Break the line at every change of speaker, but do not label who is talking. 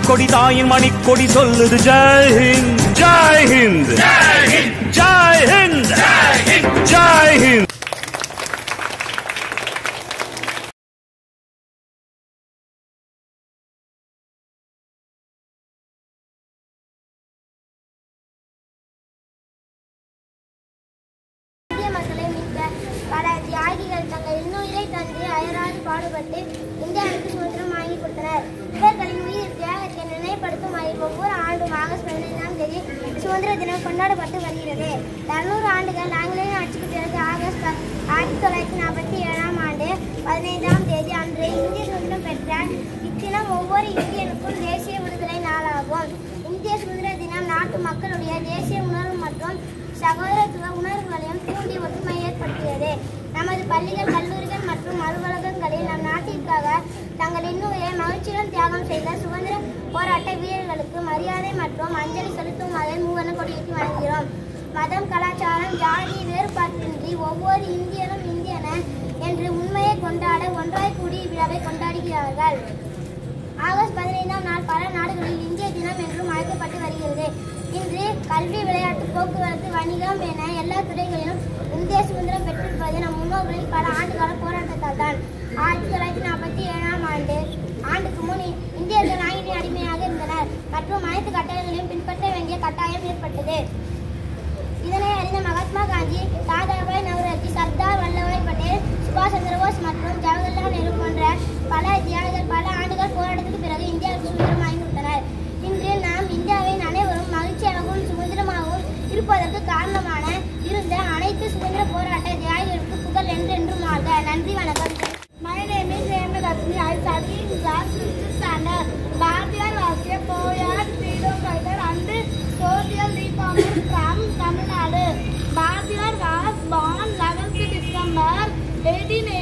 மணிக்கொடி தாயின் மணிக்கொடி சொல்லுது ஜெய் ஹிந்த் ஜெய் ஹிந்த் ஜெய் ஹிந்த் ஜெய் ஹிந்த்
இந்திய மக்களை மீட்க பல தியாகிகள் தங்கள் இன்னுயிரை தந்து அயராது பாடுபட்டு இந்தியாவுக்கு சுதந்திரம் வாங்கி கொடுத்தனர் இவர்களின் உயிர் தியாகத்தை நினைவுபடுத்தும் வகையில் ஒவ்வொரு ஆண்டும் ஆகஸ்ட் பதினைந்தாம் தேதி சுதந்திர தினம் கொண்டாடப்பட்டு வருகிறது இருநூறு ஆண்டுகள் ஆங்கிலேய ஆட்சிக்கு பிறகு ஆகஸ்ட் ப- ஆயிரத்தி தொள்ளாயிரத்தி நாற்பத்தி ஏழாம் ஆண்டு பதினைந்தாம் தேதி அன்று இந்திய சுதந்திரம் பெற்ற இத்தினம் ஒவ்வொரு இந்தியனுக்கும் தேசிய விடுதலை நாளாகும் இந்திய சுதந்திர தினம் நாட்டு மக்களுடைய தேசிய உணர்வு மற்றும் சகோதரத்துவ உணர்வுகளையும் தூண்டி ஒற்றுமையை ஏற்படுத்தியது நமது பள்ளிகள் கல்லூரிகள் மற்றும் அலுவலகங்களில் நம் நாட்டிற்காக தங்கள் இன்னுயிரை மகிழ்ச்சியுடன் தியாகம் செய்த சுதந்திர போராட்ட வீரர்களுக்கு மரியாதை மற்றும் அஞ்சலி செலுத்தும் வகையில் மூவன கொடியேற்றி வழங்குகிறோம் மதம் கலாச்சாரம் ஜாதி வேறுபாட்டின்றி ஒவ்வொரு இந்தியனும் இந்தியன என்று உண்மையை கொண்டாட ஒன்றாய் கூடி இவ்விழாவை கொண்டாடுகிறார்கள் ஆகஸ்ட் பதினைந்தாம் நாள் பல நாடுகளில் இந்திய தினம் என்றும் அழைக்கப்பட்டு வருகிறது இன்று கல்வி விளையாட்டு போக்குவரத்து வணிகம் என எல்லா துறைகளிலும் இந்திய சுதந்திரம் பெற்றிருப்பது நம் முன்னோர்களின் பல ஆண்டுகால போராட்டத்தால் தான் ஆயிரத்தி தொள்ளாயிரத்தி நாற்பத்தி ஏழாம் ஆண்டு ஆண்டுக்கு முன் இந்தியர்கள் ஆங்கிலேய அடிமையாக இருந்தனர் மற்றும் அனைத்து கட்டளைகளையும் பின்பற்ற வேண்டிய கட்டாயம் ஏற்பட்டது இதனை அறிந்த மகாத்மா காந்தி தாதாபாய் நவரோஜி சர்தார் வல்லபாய் பட்டேல் சுபாஷ் சந்திர போஸ் மற்றும் ஜவஹர்லால் நேரு போன்ற பல தியாகிகள் பல ஆண்டுகள் போராட்டத்துக்கு பிறகு இந்தியாவுக்கு சுதந்திரம் வாங்கி கொடுத்தனர் இன்று நாம் இந்தியாவின் அனைவரும் மகிழ்ச்சியாகவும் சுதந்திரமாகவும் இருப்பதற்கு காரணமான இருந்த அனைத்து சுதந்திர போராட்ட தியாகிகளுக்கு புகழ் என்றென்றும் வாழ்க நன்றி வணக்கம் My name is Hemadathni. I study in class 5th standard. Bhartiyar was a poet, freedom fighter and social reformer from Tamil Nadu. Bhartiyar was born 11th December 1880